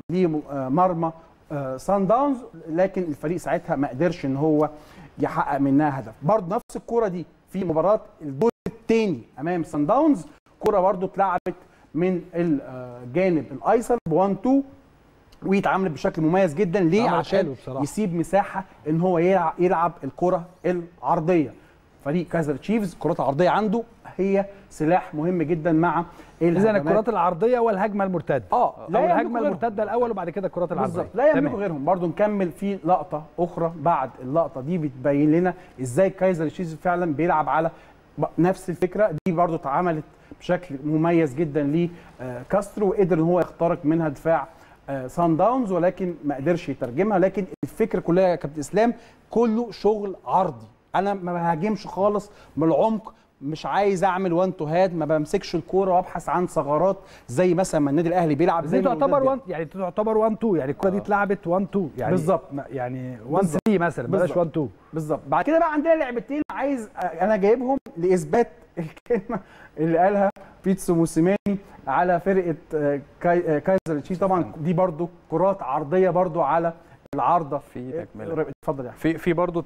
لمرمى سان داونز لكن الفريق ساعتها ما قدرش ان هو يحقق منها هدف برضو نفس الكره دي في مباراه الدور الثاني امام سان داونز كره برضو اتلعبت من الجانب الايسر ب 1 2 ويتعامل بشكل مميز جدا ليه عمل عشان حلو بصراحة. يسيب مساحه ان هو يلعب, يلعب الكره العرضيه فريق كايزر تشيفز الكرات العرضيه عنده هي سلاح مهم جدا مع اذا الهجمات. الكرات العرضيه والهجمه المرتده اه او لا الهجمه يملكوا غيرهم. المرتده الاول وبعد كده الكرات العرضيه بالظبط لا يملكوا تمام. غيرهم برضو نكمل في لقطه اخرى بعد اللقطه دي بتبين لنا ازاي كايزر تشيفز فعلا بيلعب على ب- نفس الفكره دي برضو اتعملت بشكل مميز جدا لكاسترو وقدر ان هو يخترق منها دفاع آه، سان داونز ولكن ما قدرش يترجمها لكن الفكره كلها يا كابتن اسلام كله شغل عرضي انا ما بهاجمش خالص من العمق مش عايز اعمل وان تو هاد ما بمسكش الكوره وابحث عن ثغرات زي مثلا ما النادي الاهلي بيلعب بس زي دي ما تعتبر الوداد 1 يعني دي تعتبر 1 2 يعني الكره دي اتلعبت 1 2 يعني بالظبط. ما- يعني 1 بالظبط. 3 مثلا بلاش بالظبط. 1 2 بالظبط بعد كده بقى عندنا لعبتين عايز انا جايبهم لاثبات الكلمه اللي قالها بيتسو موسيماني على فرقه آه، كاي- آه، كايزر تشيفز طبعا دي برضو كرات عرضيه برضو على العارضه في تكملة. اتفضل يا أحمد. في في برضه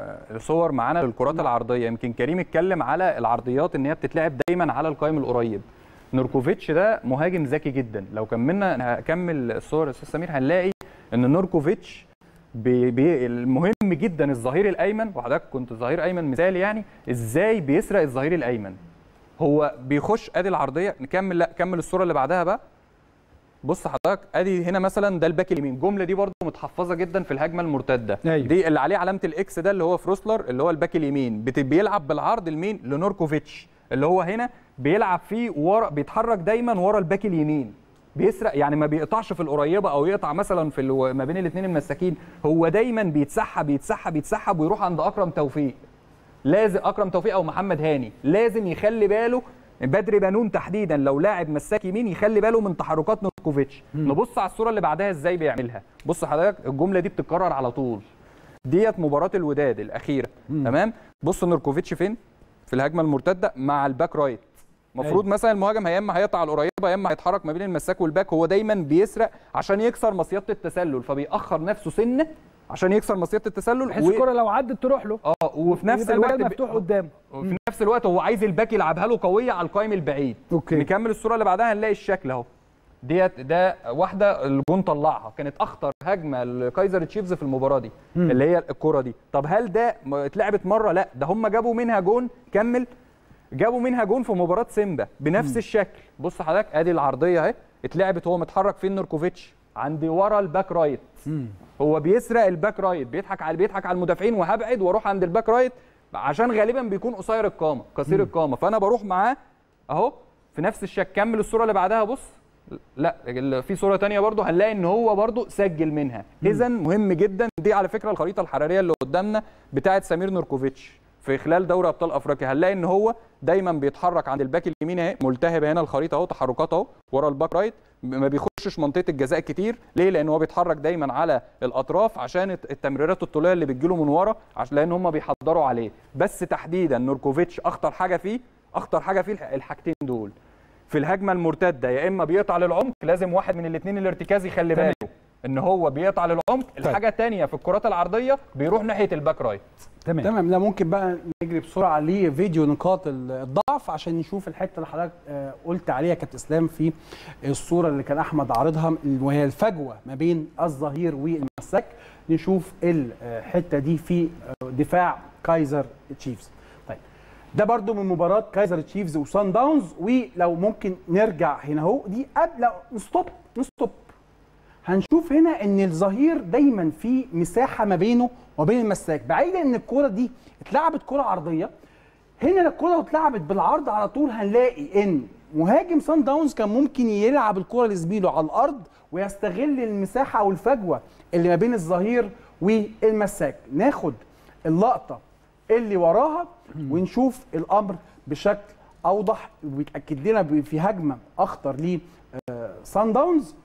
صور معانا للكرات العرضيه يمكن كريم اتكلم على العرضيات ان هي بتتلعب دايما على القائم القريب نوركوفيتش ده مهاجم ذكي جدا لو كملنا أنا هكمل الصور يا استاذ سمير هنلاقي ان نوركوفيتش بي بي المهم جدا الظهير الايمن وحضرتك كنت ظهير ايمن مثالي يعني ازاي بيسرق الظهير الايمن هو بيخش ادي العرضيه نكمل لا كمل الصوره اللي بعدها بقى بص حضرتك ادي هنا مثلا ده الباك اليمين الجمله دي برده متحفظه جدا في الهجمه المرتده أيوة. دي اللي عليه علامه الاكس ده اللي هو فروسلر اللي هو الباك اليمين بت- بيلعب بالعرض لمين لنوركوفيتش اللي هو هنا بيلعب فيه ورا بيتحرك دايما ورا الباك اليمين بيسرق يعني ما بيقطعش في القريبه او يقطع مثلا في الو... ما بين الاثنين المساكين هو دايما بيتسحب يتسحب يتسحب ويروح عند اكرم توفيق لازم اكرم توفيق او محمد هاني لازم يخلي باله بدري بنون تحديدا لو لاعب مساك يمين يخلي باله من تحركات نوكوفيتش نبص على الصوره اللي بعدها ازاي بيعملها بص حضرتك الجمله دي بتتكرر على طول ديت مباراه الوداد الاخيره تمام بص نوركوفيتش فين في الهجمه المرتده مع الباك رايت المفروض مثلا المهاجم يا اما هيقطع على القريبه يا اما هيتحرك ما بين المساك والباك هو دايما بيسرق عشان يكسر مصيده التسلل فبيأخر نفسه سنه عشان يكسر مصيده التسلل بحيث و- الكره لو عدت تروح له اه وفي نفس يبقى الوقت الولد ب- مفتوح قدامه وفي نفس الوقت هو عايز الباك يلعبها له قويه على القائم البعيد أوكي. نكمل الصوره اللي بعدها هنلاقي الشكل اهو ديت ده واحده الجون طلعها كانت اخطر هجمه لكايزر تشيفز في المباراه دي مم. اللي هي الكره دي طب هل ده م- اتلعبت مره لا ده هم جابوا منها جون كمل جابوا منها جون في مباراه سيمبا بنفس الشكل بص حضرتك ادي العرضيه اهي اتلعبت هو متحرك فين نوركوفيتش عند ورا الباك رايت هو بيسرق الباك رايت بيضحك على بيضحك على المدافعين وهبعد واروح عند الباك رايت عشان غالبا بيكون قصير القامه قصير القامه فانا بروح معاه اهو في نفس الشكل كمل الصوره اللي بعدها بص لا ال- في صوره تانية برضو هنلاقي ان هو برضو سجل منها اذا مهم جدا دي على فكره الخريطه الحراريه اللي قدامنا بتاعه سمير نوركوفيتش في خلال دوري ابطال افريقيا هنلاقي ان هو دايما بيتحرك عند الباك اليمين اهي ملتهبه هنا الخريطه اهو تحركات اهو ورا الباك رايت ما بيخشش منطقه الجزاء كتير ليه لان هو بيتحرك دايما على الاطراف عشان الت- التمريرات الطوليه اللي بتجيله من ورا عشان لان هم بيحضروا عليه بس تحديدا نوركوفيتش اخطر حاجه فيه اخطر حاجه فيه الح- الحاجتين دول في الهجمه المرتده يا اما بيقطع للعمق لازم واحد من الاثنين الارتكاز يخلي تمام. باله ان هو بيقطع للعمق الحاجه الثانيه في الكرات العرضيه بيروح ناحيه الباك رايت تمام تمام لا ممكن بقى نجري بسرعه لفيديو نقاط الضعف عشان نشوف الحته اللي حضرتك آه، قلت عليها كابتن اسلام في الصوره اللي كان احمد عارضها وهي الفجوه ما بين الظهير والمساك نشوف الحته دي في آه، دفاع كايزر تشيفز طيب ده برضو من مباراه كايزر تشيفز وسان داونز ولو ممكن نرجع هنا اهو دي قبل لا نستوب نستوب هنشوف هنا ان الظهير دايما في مساحه ما بينه وبين المساك بعيدا ان الكوره دي اتلعبت كره عرضيه هنا الكوره لو اتلعبت بالعرض على طول هنلاقي ان مهاجم سان داونز كان ممكن يلعب الكوره لزميله على الارض ويستغل المساحه والفجوه اللي ما بين الظهير والمساك ناخد اللقطه اللي وراها ونشوف الامر بشكل اوضح ويتاكد لنا ب- في هجمه اخطر ل سان داونز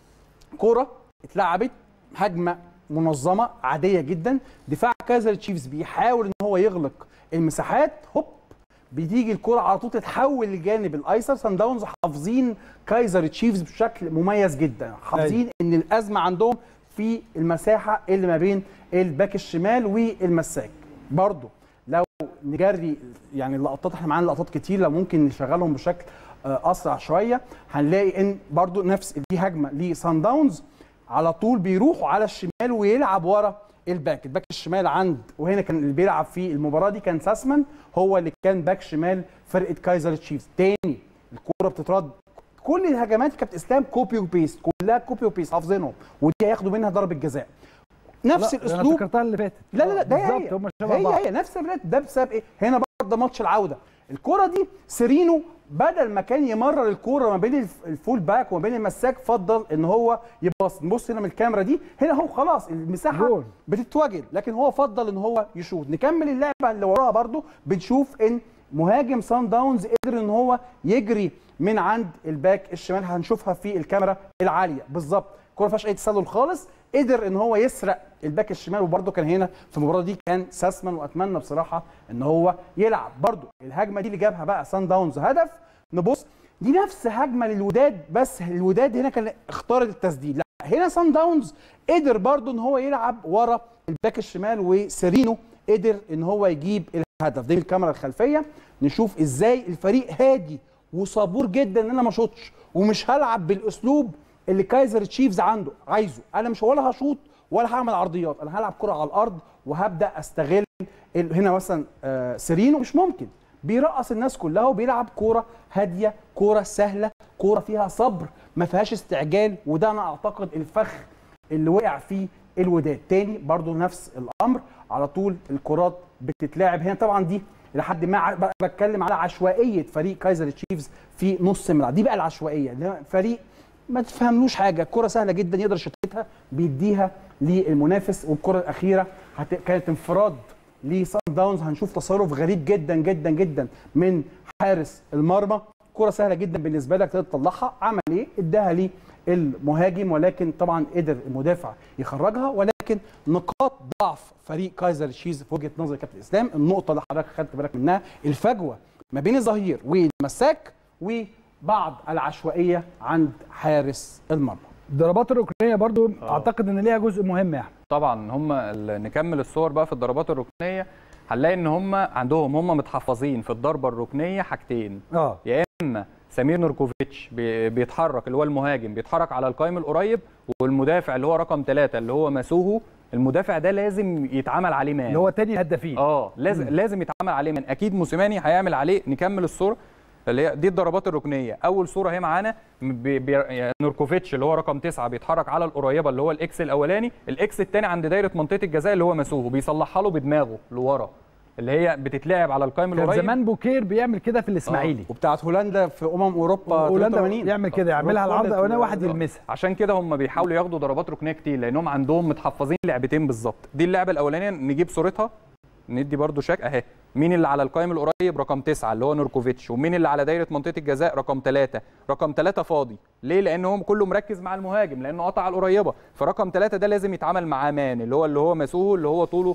كرة اتلعبت هجمة منظمة عادية جدا دفاع كايزر تشيفز بيحاول ان هو يغلق المساحات هوب بتيجي الكرة على طول تتحول للجانب الايسر سان داونز حافظين كايزر تشيفز بشكل مميز جدا حافظين ان الازمة عندهم في المساحة اللي ما بين الباك الشمال والمساك برضو لو نجري يعني اللقطات احنا معانا لقطات كتير لو ممكن نشغلهم بشكل آه، اسرع شويه هنلاقي ان برضو نفس دي هجمه لسان داونز على طول بيروحوا على الشمال ويلعب ورا الباك الباك الشمال عند وهنا كان اللي بيلعب في المباراه دي كان ساسمان هو اللي كان باك شمال فرقه كايزر تشيفز تاني الكوره بتترد كل الهجمات كابتن اسلام كوبي وبيست كلها كوبي وبيست حافظينهم ودي هياخدوا منها ضربه جزاء نفس لا، ده انا الاسلوب افتكرتها اللي فاتت لا لا لا ده هي بالظبط هم شبه هي بعض هي نفس البلاد ده بسبب ايه؟ هنا برضه ماتش العوده الكره دي سيرينو بدل ما كان يمرر الكوره ما بين الف- الفول باك وما بين المساك فضل ان هو يبص نبص هنا من الكاميرا دي هنا هو خلاص المساحه جول. بتتوجد لكن هو فضل ان هو يشوط نكمل اللعبه اللي وراها برضه بنشوف ان مهاجم سان داونز قدر ان هو يجري من عند الباك الشمال هنشوفها في الكاميرا العاليه بالظبط الكوره ما فيهاش اي تسلل خالص قدر ان هو يسرق الباك الشمال وبرده كان هنا في المباراه دي كان ساسمان واتمنى بصراحه ان هو يلعب برده الهجمه دي اللي جابها بقى سان داونز هدف نبص دي نفس هجمه للوداد بس الوداد هنا كان اختار التسديد لا هنا سان داونز قدر برده ان هو يلعب ورا الباك الشمال وسيرينو قدر ان هو يجيب الهدف دي الكاميرا الخلفيه نشوف ازاي الفريق هادي وصبور جدا ان انا ما اشوطش ومش هلعب بالاسلوب اللي كايزر تشيفز عنده عايزه انا مش ولا هشوط ولا هعمل عرضيات انا هلعب كره على الارض وهبدا استغل ال- هنا مثلا آه، سيرينو مش ممكن بيرقص الناس كلها وبيلعب كوره هاديه كوره سهله كوره فيها صبر ما فيهاش استعجال وده انا اعتقد الفخ اللي وقع فيه الوداد تاني برضو نفس الامر على طول الكرات بتتلعب هنا طبعا دي لحد ما ع- بقى بتكلم على عشوائيه فريق كايزر تشيفز في نص الملعب دي بقى العشوائيه اللي هو فريق ما تفهملوش حاجه الكره سهله جدا يقدر يشتتها بيديها للمنافس والكره الاخيره هت... كانت انفراد لسان داونز هنشوف تصرف غريب جدا جدا جدا من حارس المرمى كره سهله جدا بالنسبه لك تقدر تطلعها عمل ايه اداها ليه المهاجم ولكن طبعا قدر المدافع يخرجها ولكن نقاط ضعف فريق كايزر تشيز في وجهه نظر كابتن اسلام النقطه اللي حضرتك خدت بالك منها الفجوه ما بين الظهير والمساك وبعض العشوائيه عند حارس المرمى الضربات الركنيه برضو اعتقد ان ليها جزء مهم يا احمد طبعا هم ال- نكمل الصور بقى في الضربات الركنيه هنلاقي ان هم عندهم هم متحفظين في الضربه الركنيه حاجتين اه يا اما سمير نوركوفيتش بي- بيتحرك اللي هو المهاجم بيتحرك على القائم القريب والمدافع اللي هو رقم ثلاثة اللي هو مسوهو المدافع ده لازم يتعمل عليه مان اللي هو تاني الهدافين اه لازم لازم يتعمل عليه من اكيد موسيماني هيعمل عليه نكمل الصوره اللي هي دي الضربات الركنيه اول صوره هي معانا بي بي يعني نوركوفيتش اللي هو رقم تسعة بيتحرك على القريبه اللي هو الاكس الاولاني الاكس الثاني عند دايره منطقه الجزاء اللي هو مسوهو بيصلحها له بدماغه لورا اللي هي بتتلعب على القائم كان القريب زمان بوكير بيعمل كده في الاسماعيلي وبتاعت هولندا في امم اوروبا هولندا 83 يعمل كده يعملها العرض ركلة الاولاني واحد ال- يلمسها عشان كده هم بيحاولوا ياخدوا ضربات ركنيه كتير لانهم عندهم متحفظين لعبتين بالظبط دي اللعبه الاولانيه نجيب صورتها ندي برضو شك اهي مين اللي على القائم القريب رقم تسعة اللي هو نوركوفيتش ومين اللي على دايره منطقه الجزاء رقم ثلاثة رقم ثلاثة فاضي ليه لان هو كله مركز مع المهاجم لانه قطع القريبه فرقم ثلاثة ده لازم يتعامل معاه مان اللي هو اللي هو مسوه اللي هو طوله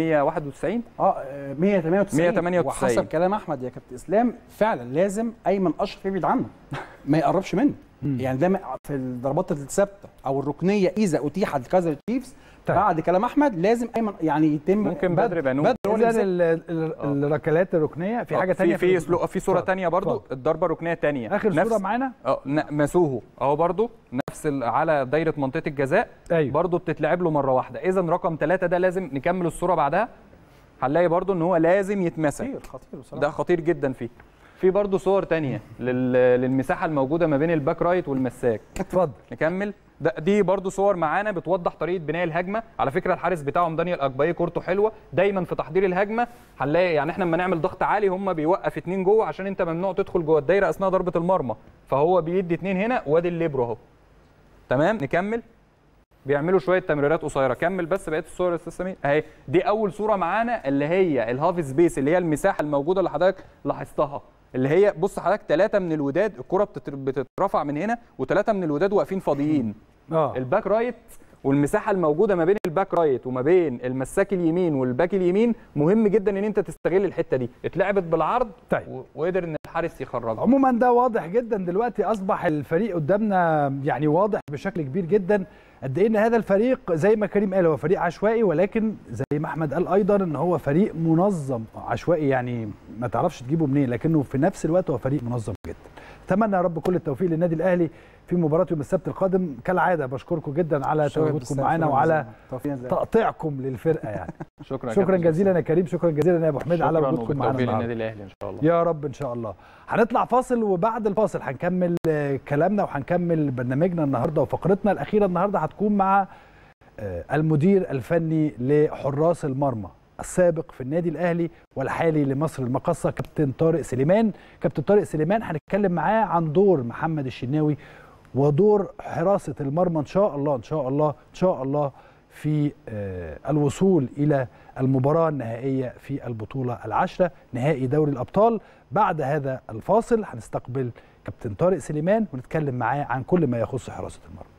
191 اه آه، 198 198. وحسب كلام احمد يا كابتن اسلام فعلا لازم ايمن اشرف يبعد عنه ما يقربش منه يعني ده م- في الضربات الثابته او الركنيه اذا اتيحت لكايزر تشيفز طيب. بعد كلام احمد لازم ايمن يعني يتم ممكن بدر بنون. بدر هو اللي اذا يمسك. ال- ال- الركلات الركنيه في حاجه تانية في في سلو- في صوره اتفضل. ثانيه برضو اتفضل. الضربه الركنيه ثانيه اخر صوره معانا اه ن- مسوهو اهو برضو نفس ال- على دايره منطقه الجزاء أيوة. برضو بتتلعب له مره واحده اذا رقم ثلاثة ده لازم نكمل الصوره بعدها هنلاقي برضو ان هو لازم يتمسك خطير خطير بصراحه ده خطير جدا فيه في برضو صور تانية لل... للمساحه الموجوده ما بين الباك رايت والمساك اتفضل نكمل ده دي برضو صور معانا بتوضح طريقه بناء الهجمه على فكره الحارس بتاعهم دانيال اكبايه كورته حلوه دايما في تحضير الهجمه هنلاقي يعني احنا لما نعمل ضغط عالي هم بيوقف اتنين جوه عشان انت ممنوع تدخل جوه الدايره اثناء ضربه المرمى فهو بيدي اتنين هنا وادي الليبرو اهو تمام نكمل بيعملوا شويه تمريرات قصيره كمل بس بقيه الصور يا استاذ سمير اهي دي اول صوره معانا اللي هي الهاف سبيس اللي هي المساحه الموجوده اللي حضرتك لاحظتها اللي هي بص حضرتك ثلاثه من الوداد الكره بتتر- بتترفع من هنا وثلاثه من الوداد واقفين فاضيين اه الباك رايت والمساحه الموجوده ما بين الباك رايت وما بين المساك اليمين والباك اليمين مهم جدا ان انت تستغل الحته دي اتلعبت بالعرض طيب. و- وقدر ان الحارس يخرجها عموما ده واضح جدا دلوقتي اصبح الفريق قدامنا يعني واضح بشكل كبير جدا قد ايه ان هذا الفريق زي ما كريم قال هو فريق عشوائي ولكن زي ما احمد قال ايضا ان هو فريق منظم عشوائي يعني ما تعرفش تجيبه منين لكنه في نفس الوقت هو فريق منظم جدا اتمنى يا رب كل التوفيق للنادي الاهلي في مباراه يوم السبت القادم كالعاده بشكركم جدا على شكراً تواجدكم بالسلامة. معانا شكراً وعلى توفيق لله. تقطيعكم للفرقه يعني شكرا يا شكرا كابتن جزيلا يا كريم شكرا جزيلا يا ابو حميد على شكراً وجودكم معانا وبالتوفيق النهارده للنادي الاهلي ان شاء الله يا رب ان شاء الله هنطلع فاصل وبعد الفاصل هنكمل آه، كلامنا وهنكمل برنامجنا النهارده وفقرتنا الاخيره النهارده هتكون مع آه، المدير الفني لحراس المرمى السابق في النادي الاهلي والحالي لمصر المقاصه كابتن طارق سليمان كابتن طارق سليمان هنتكلم معاه عن دور محمد الشناوي ودور حراسه المرمى ان شاء الله ان شاء الله ان شاء الله في آه، الوصول الى المباراه النهائيه في البطوله العاشره نهائي دوري الابطال بعد هذا الفاصل هنستقبل كابتن طارق سليمان ونتكلم معاه عن كل ما يخص حراسه المرمى